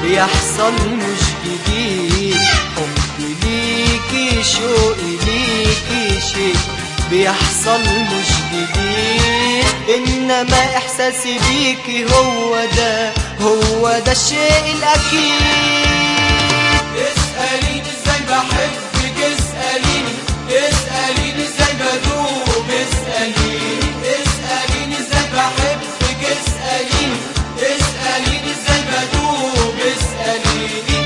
بيحصل مش جديد حبي ليكي شوقي ليكي شيء بيحصل مش جديد انما احساسي بيكي هو ده هو ده الشيء الاكيد اسأليني ازاي بحبك اسأليني اسأليني ازاي بدوب اسأليني اسأليني ازاي بحبك اسأليني اسأليني ازاي بدوب اسأليني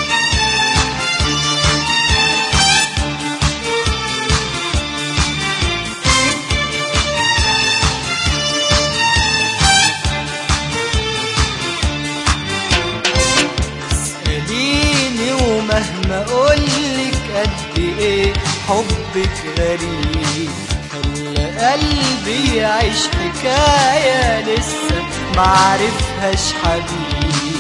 اسأليني ومهما اقولك قد ايه حبك غريب خلى قلبي يعيش حكاية لسه معرفهاش حبيب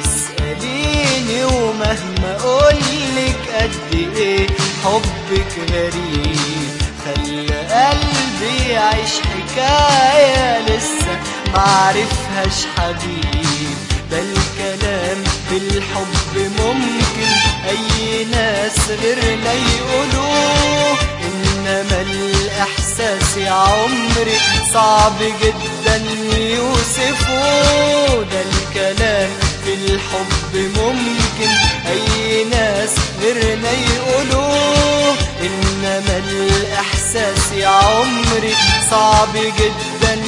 اسأليني ومهما اقولك قد ايه حبك غريب خلى قلبي يعيش حكاية لسه معرفهاش حبيب ده الكلام في الحب ممكن اي ناس غيرنا يقولوه انما الاحساس يا عمري صعب جدا يوصفوه ده الكلام في الحب ممكن اي ناس غيرنا يقولوه انما الاحساس يا عمري صعب جدا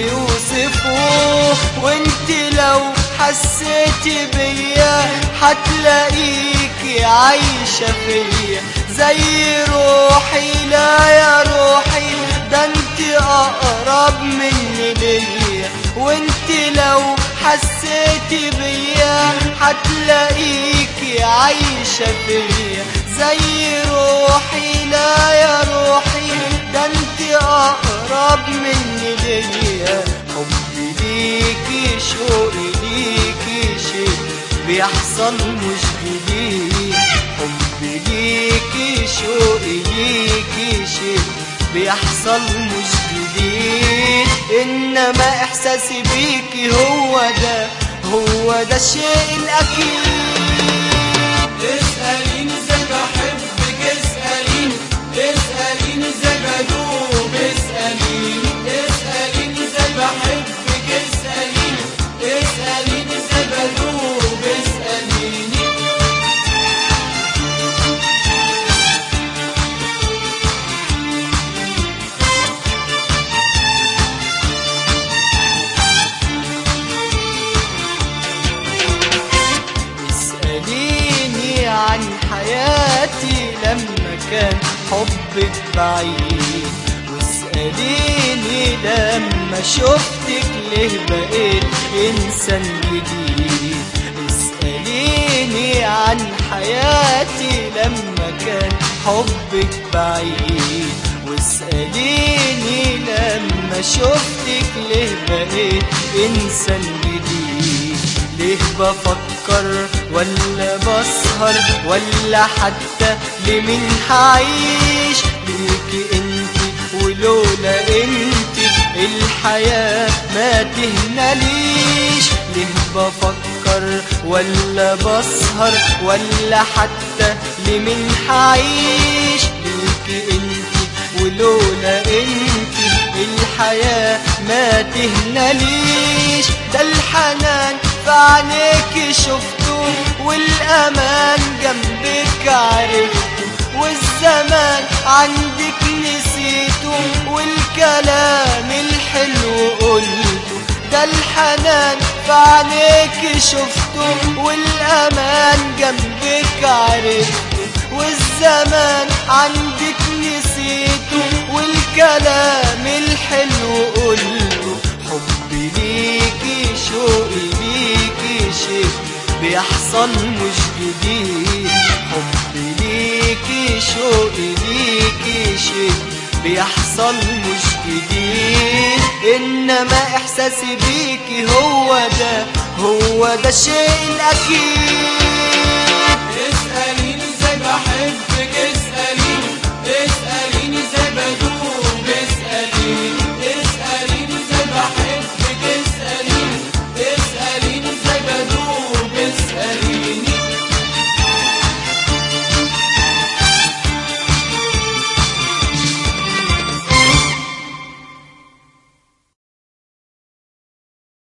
يوصفوه وانت لو حسيتي بيا هتلاقيكي عايشة فيا زي روحي لا يا روحي ده انت اقرب مني ليا وانت لو حسيتي بيا هتلاقيكي عايشة فيا زي روحي لا يا روحي ده انت اقرب مني ليا حبي ليكي شوقي ليكي شيء بيحصل مش جديد حبي ليكي شوقي ليكي شيء بيحصل مش جديد انما احساسي بيكي هو ده هو ده الشيء الاكيد اسأليني ازاي بحبك اسأليني اسأليني ازاي بدوب اسأليني اسأليني ازاي بحبك اسأليني اسأليني ازاي بدوب اسأليني اسأليني عن حياتي لما كان حبك بعيد واسأليني لما شفتك ليه بقيت إنسان جديد اسأليني عن حياتي لما كان حبك بعيد واسأليني لما شفتك ليه بقيت إنسان جديد ليه بفكر ولا بسهر ولا حتى لمين هعيش ليكي انت ولولا انت الحياة ما تهناليش ليه بفكر ولا بسهر ولا حتى لمين هعيش ليكي انت ولولا انت الحياة ما تهناليش ده الحنان في عينيك شفته والأمان جنبك عرفته والزمان عندك نسيته والكلام الحلو قلته ده الحنان في عينيك شفته والأمان جنبك عرفته والزمان عندك نسيته والكلام الحلو قلته حبي ليكي شوقي ليكي شيء بيحصل مش جديد حبي ليكي شوقي ليكي شيء بيحصل مش جديد انما احساسي بيكي هو ده هو ده الشيء الاكيد